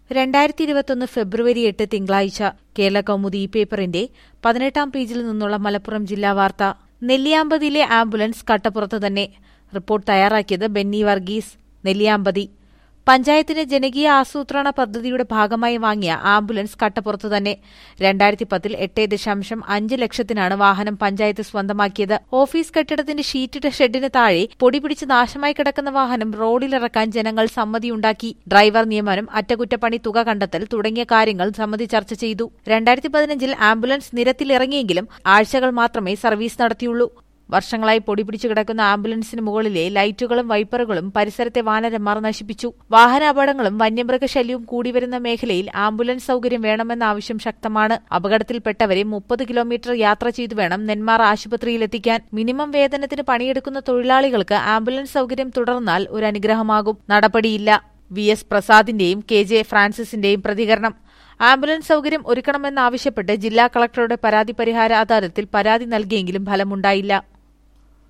രണ്ടായിരത്തി ഇരുപത്തൊന്ന് ഫെബ്രുവരി എട്ട് തിങ്കളാഴ്ച കേരള കൗമുദി ഈ പേപ്പറിന്റെ പതിനെട്ടാം പേജിൽ നിന്നുള്ള മലപ്പുറം ജില്ലാ വാർത്ത നെല്ലിയാമ്പതിയിലെ ആംബുലൻസ് കട്ടപ്പുറത്ത് തന്നെ റിപ്പോർട്ട് തയ്യാറാക്കിയത് ബെന്നി വർഗീസ് നെല്ലിയാമ്പതി പഞ്ചായത്തിന്റെ ജനകീയ ആസൂത്രണ പദ്ധതിയുടെ ഭാഗമായി വാങ്ങിയ ആംബുലൻസ് കട്ടപ്പുറത്ത് തന്നെ രണ്ടായിരത്തി പത്തിൽ എട്ട് ദശാംശം അഞ്ച് ലക്ഷത്തിനാണ് വാഹനം പഞ്ചായത്ത് സ്വന്തമാക്കിയത് ഓഫീസ് കെട്ടിടത്തിന്റെ ഷീറ്റിട്ട ഷെഡിന് താഴെ പൊടി പിടിച്ച് നാശമായി കിടക്കുന്ന വാഹനം റോഡിലിറക്കാൻ ജനങ്ങൾ സമ്മതിയുണ്ടാക്കി ഡ്രൈവർ നിയമനം അറ്റകുറ്റപ്പണി തുക കണ്ടെത്തൽ തുടങ്ങിയ കാര്യങ്ങൾ സമിതി ചർച്ച ചെയ്തു രണ്ടായിരത്തി പതിനഞ്ചിൽ ആംബുലൻസ് നിരത്തിലിറങ്ങിയെങ്കിലും ആഴ്ചകൾ മാത്രമേ സർവീസ് നടത്തിയുള്ളൂ വർഷങ്ങളായി പൊടി പിടിച്ചു കിടക്കുന്ന ആംബുലൻസിന് മുകളിലെ ലൈറ്റുകളും വൈപ്പറുകളും പരിസരത്തെ വാനരന്മാർ നശിപ്പിച്ചു വാഹന അപകടങ്ങളും വന്യമൃഗശല്യവും കൂടിവരുന്ന മേഖലയിൽ ആംബുലൻസ് സൌകര്യം വേണമെന്ന ആവശ്യം ശക്തമാണ് അപകടത്തിൽപ്പെട്ടവരെ മുപ്പത് കിലോമീറ്റർ യാത്ര ചെയ്തു വേണം നെന്മാർ ആശുപത്രിയിലെത്തിക്കാൻ മിനിമം വേതനത്തിന് പണിയെടുക്കുന്ന തൊഴിലാളികൾക്ക് ആംബുലൻസ് സൌകര്യം തുടർന്നാൽ ഒരു അനുഗ്രഹമാകും നടപടിയില്ല വി എസ് പ്രസാദിന്റെയും കെ ജെ ഫ്രാൻസിസിന്റെയും പ്രതികരണം ആംബുലൻസ് സൌകര്യം ഒരുക്കണമെന്നാവശ്യപ്പെട്ട് ജില്ലാ കളക്ടറുടെ പരാതി പരിഹാര അദാലത്തിൽ പരാതി നൽകിയെങ്കിലും ഫലമുണ്ടായില്ല